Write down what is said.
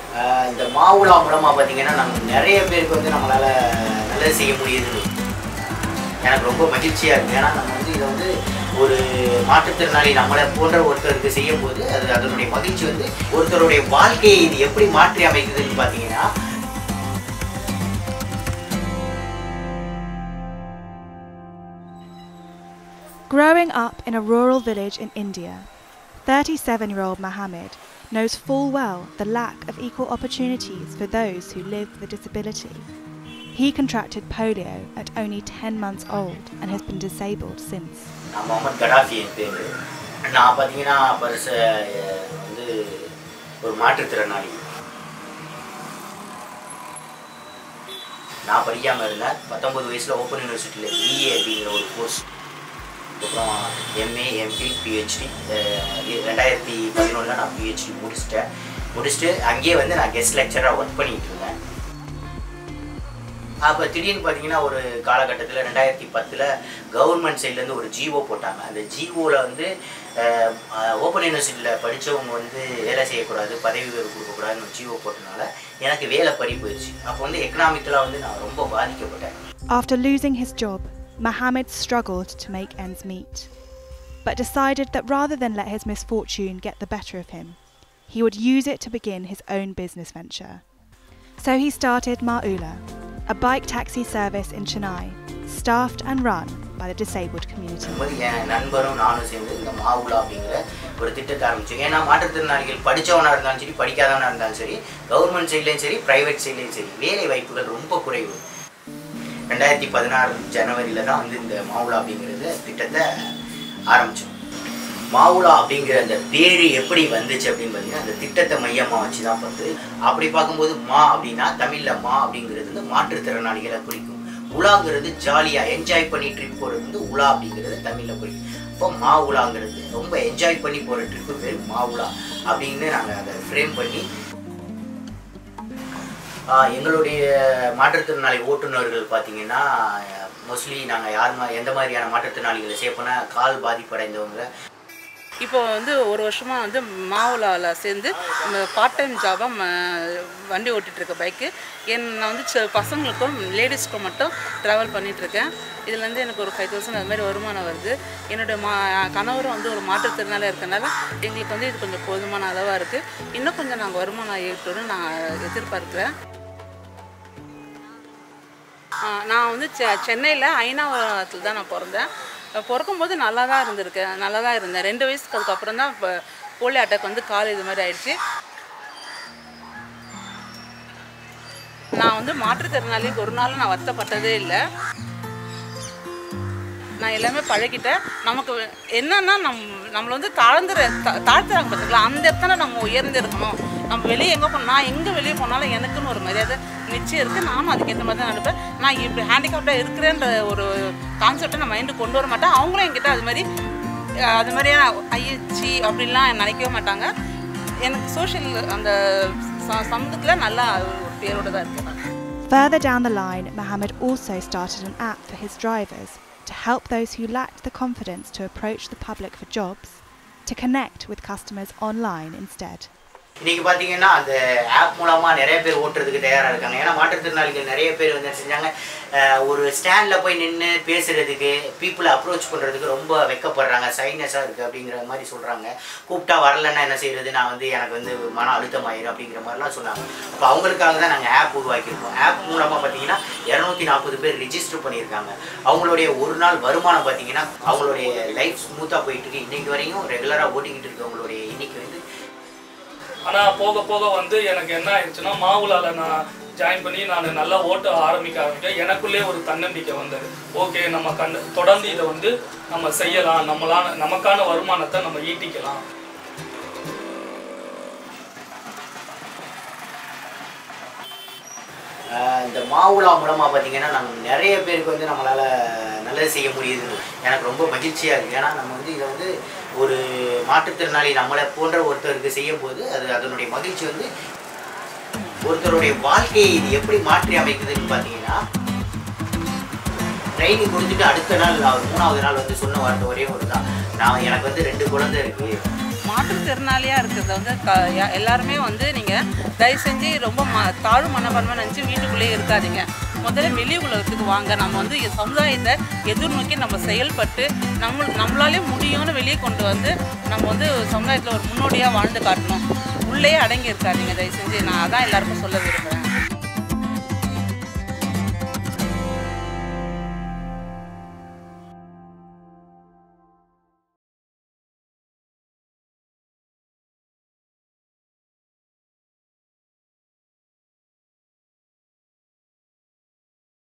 ஆஹ் இந்த மாவுலா மூலமாக பார்த்தீங்கன்னா நம்ம நிறைய பேருக்கு வந்து நம்மளால் நல்லது செய்ய முடியுது எனக்கு ரொம்ப மகிழ்ச்சியாக இருக்குது ஏன்னா நம்ம வந்து இதை வந்து ஒரு மாற்றுத்திறனாளி நம்மளை போன்ற ஒருத்தருக்கு செய்யும் போது அது அதனுடைய மகிழ்ச்சி வந்து ஒருத்தருடைய வாழ்க்கையை இது எப்படி மாற்றி அமைக்குதுன்னு பார்த்தீங்கன்னா Growing up in a rural village in India, 37 year old Mohammed knows full well the lack of equal opportunities for those who live with a disability. He contracted polio at only 10 months old and has been disabled since. நான் Mohammed Gaddafi என் பேர் நான் பார்த்தீங்கன்னா பரிச வந்து ஒரு மாற்றுத்திறனாளி நான் படிக்காமல் இருந்தேன் பத்தொம்பது வயசில் ஓப்பன் யூனிவர்சிட்டியில் பிஏ அப்படிங்கிற ஒரு கோர்ஸ் அப்புறம் எம்ஏ எம்ஃபில் பிஹெச்டி ரெண்டாயிரத்தி பதினொன்றில் நான் பிஹெச்டி முடிச்சிட்டேன் முடிச்சுட்டு அங்கேயே வந்து நான் கெஸ்ட் லெக்சராக ஒர்க் பண்ணிட்டு இருந்தேன் அப்போ திடீர்னு பார்த்தீங்கன்னா ஒரு காலகட்டத்தில் ரெண்டாயிரத்தி பத்தில் கவர்மெண்ட் சைட்லேருந்து ஒரு ஜிஓ போட்டாங்க அந்த ஜிஓவில் வந்து ஓப்பன் யூனிவர்சிட்டியில் படித்தவங்க வந்து வேலை செய்யக்கூடாது பதவி உயர்வு கொடுக்கக்கூடாதுன்னு ஒரு ஜிஓ போட்டனால எனக்கு வேலை பறி போயிடுச்சு அப்போ வந்து எக்கனாமிக்கலாக வந்து நான் ரொம்ப பாதிக்கப்பட்டேன் After losing his job, Mohammed struggled to make ends meet, but decided that rather than let his misfortune get the better of him, he would use it to begin his own business venture. So he started Ma'ula, a bike taxi service in Chennai, staffed and run by the disabled community. போது என் நண்பரும் நானும் சேர்ந்து இந்த மாவுலா அப்படிங்கிற ஒரு திட்டத்தை ஆரம்பிச்சோம் ஏன்னா மாற்றுத்திறனாளிகள் படித்தவனாக இருந்தாலும் சரி படிக்காதவனாக இருந்தாலும் சரி கவர்மெண்ட் சைட்லேயும் சரி ப்ரைவேட் சைட்லேயும் சரி வேலை வாய்ப்புகள் ரொம்ப குறைவு ரெண்டாயிரத்தி பதினாறு ஜனவரியில் தான் வந்து இந்த மாவுலா அப்படிங்கிறது திட்டத்தை ஆரம்பித்தோம் மாவுலா அப்படிங்கிற அந்த பேர் எப்படி வந்துச்சு அப்படின்னு பார்த்தீங்கன்னா அந்த திட்டத்தை மையமாக வச்சு தான் வந்து அப்படி பார்க்கும்போது மா அப்படின்னா தமிழில் மா அப்படிங்கிறது வந்து மாற்றுத்திறனாளிகளை குறிக்கும் உலாங்கிறது ஜாலியாக என்ஜாய் பண்ணி ட்ரிப் போகிறது வந்து உலா அப்படிங்கிறது தமிழில் குறிக்கும் இப்போ மா உலாங்கிறது ரொம்ப என்ஜாய் பண்ணி போகிற ட்ரிப்பு பேர் மா உலா அப்படின்னு நாங்கள் அதை ஃப்ரேம் பண்ணி ஆஹ் எங்களுடைய மாற்றுத்திறனாளி ஓட்டுநர்கள் பார்த்தீங்கன்னா மோஸ்ட்லி நாங்கள் யார் மா எந்த மாதிரியான மாற்றுத்திறனாளிகளை சேர்ப்போன்னா கால் பாதிப்படைந்தவங்க இப்போ வந்து ஒரு வருஷமாக வந்து மாவுலாவில் சேர்ந்து பார்ட் டைம் ஜாபாக வண்டி ஓட்டிகிட்டு இருக்க பைக்கு என் நான் வந்து ச- பசங்களுக்கும் லேடிஸ்க்கும் மட்டும் ட்ராவல் பண்ணிகிட்ருக்கேன் இதுலேருந்து எனக்கு ஒரு ஃபைவ் தௌசண்ட் அது மாதிரி வருமானம் வருது என்னுடைய மா கணவரும் வந்து ஒரு மாற்றுத்திறனால இருக்கனால எங்களுக்கு வந்து இது கொஞ்சம் போதுமான அளவாக இருக்குது இன்னும் கொஞ்சம் நாங்கள் வருமானம் ஈட்டணும்னு நான் எதிர்பார்க்குறேன் ஆ, நான் வந்து செ சென்னையில் ஐநாவரத்தில் தான் நான் பிறந்தேன் பிறக்கும்போது நல்லா தான் இருந்திருக்கேன் நல்லா தான் இருந்தேன் ரெண்டு வயசுக்கு அதுக்கப்புறம் தான் இப்போ போலியோ அட்டாக் வந்து கால் இது மாதிரி ஆயிடுச்சு நான் வந்து மாற்றுத்திறனாளி ஒரு நாள் நான் வருத்தப்பட்டதே இல்லை நான் எல்லாமே பழகிட்டேன் நமக்கு வே- என்னன்னா நம் நம்மளை வந்து தாழ்ந்துற தா- தாழ்த்துறாங்க பார்த்துக்கலாம் அந்த இடத்துல நம்ம உயர்ந்து இருக்கணும் நம்ம வெளியே எங்கே போனோம் நான் எங்கே வெளியே போனாலும் எனக்குன்னு ஒரு மரியாதை நிச்சயம் இருக்குது நானும் அதுக்கேற்ற மாதிரி தான் நினைப்பேன் நான் இப்படி ஹேண்டிகாப்டாக இருக்கிறேன்ற ஒரு கான்செப்டை நான் மைண்டு கொண்டு வர மாட்டேன் அவங்களும் என்கிட்ட அது மாதிரி அஹ், அது மாதிரியான ஐயச்சி அப்படின்லாம் நினைக்கவே மாட்டாங்க எனக்கு சோஷியல் அந்த ச- சமூகத்தில் நல்லா ஒரு பேரோட தான் இருக்கேன் நான். Further down the line, Mohammed also started an app for his drivers to help those who lacked the confidence to approach the public for jobs to connect with customers online instead. இன்னைக்கு பார்த்தீங்கன்னா அந்த app மூலமாக நிறைய பேர் ஓட்டுறதுக்கு தயாராக இருக்காங்க ஏன்னா மாற்றுத்திறனாளிகள் நிறைய பேர் வந்து என்ன செஞ்சாங்க அஹ், ஒரு ஸ்டாண்டில் போய் நின்று பேசுறதுக்கு பீப்புளை அப்ரோச் பண்ணுறதுக்கு ரொம்ப வெக்கப்படுறாங்க சைனஸாக இருக்குது அப்படிங்கிற மாதிரி சொல்கிறாங்க கூப்பிட்டா வரலன்னா என்ன செய்யறது நான் வந்து எனக்கு வந்து மன அழுத்தம் ஆயிரும் அப்படிங்கிற மாதிரிலாம் சொன்னாங்க அப்போ அவங்களுக்காக தான் நாங்கள் ஆப் உருவாக்கியிருக்கோம் ஆப் மூலமாக பார்த்தீங்கன்னா இரநூத்தி நாற்பது பேர் ரிஜிஸ்டர் பண்ணியிருக்காங்க அவங்களுடைய ஒரு நாள் வருமானம் பார்த்தீங்கன்னா அவங்களுடைய லைஃப் ஸ்மூத்தாக போயிட்டு இருக்கு இன்னைக்கு வரையும் ரெகுலராக ஓட்டிக்கிட்டு இருக்கவங்களுடைய எண்ணிக்கை வந்து ஆனால் போக போக வந்து எனக்கு என்ன ஆயிடுச்சுன்னா மாவுலால நான் ஜாயின் பண்ணி நான் நல்லா ஓட்ட ஆரம்பிக்க ஆரம்பிக்க எனக்குள்ளே ஒரு தன்னம்பிக்கை வந்தது ஓகே நம்ம கண் தொடர்ந்து இதை வந்து நம்ம செய்யலாம் நம்மளான நமக்கான வருமானத்தை நம்ம ஈட்டிக்கலாம் ஆஹ் இந்த மாவுலா மூலமாக பார்த்தீங்கன்னா நம்ம நிறைய பேருக்கு வந்து நம்மளால் நல்லது செய்ய முடியுது எனக்கு ரொம்ப மகிழ்ச்சியாக இருக்குது ஏன்னா நம்ம வந்து இதை வந்து ஒரு மாற்றுத்திறனாளி நம்மளை போன்ற ஒருத்தருக்கு செய்யும் போது அது அதனுடைய மகிழ்ச்சி வந்து ஒருத்தருடைய வாழ்க்கையை இது எப்படி மாற்றி அமைக்குதுன்னு பார்த்தீங்கன்னா ட்ரைனிங் கொடுத்துட்டு அடுத்த நாள் நான் மூணாவது நாள் வந்து சொன்ன வார்த்தை ஒரே ஒரு தான் நான் எனக்கு வந்து ரெண்டு குழந்தை இருக்குது மாற்றுத்திறனாளியாக இருக்கிறத வந்து க யா- எல்லாருமே வந்து நீங்கள் தயவு செஞ்சு ரொம்ப ம தாழ்வு மனப்பான்மை நினச்சி வீட்டுக்குள்ளேயே இருக்காதீங்க முதல்ல வெளி உலகத்துக்கு வாங்க நம்ம வந்து இ- சமுதாயத்தை எதிர்நோக்கி நம்ம செயல்பட்டு நம்ம நம்மளாலே முடியும்னு வெளியே கொண்டு வந்து நம்ம வந்து சமுதாயத்தில் ஒரு முன்னோடியாக வாழ்ந்து காட்டணும் உள்ளே அடங்கி இருக்காதீங்க தயவு செஞ்சு நான் அதான் எல்லாருக்கும் சொல்ல விரும்புகிறேன்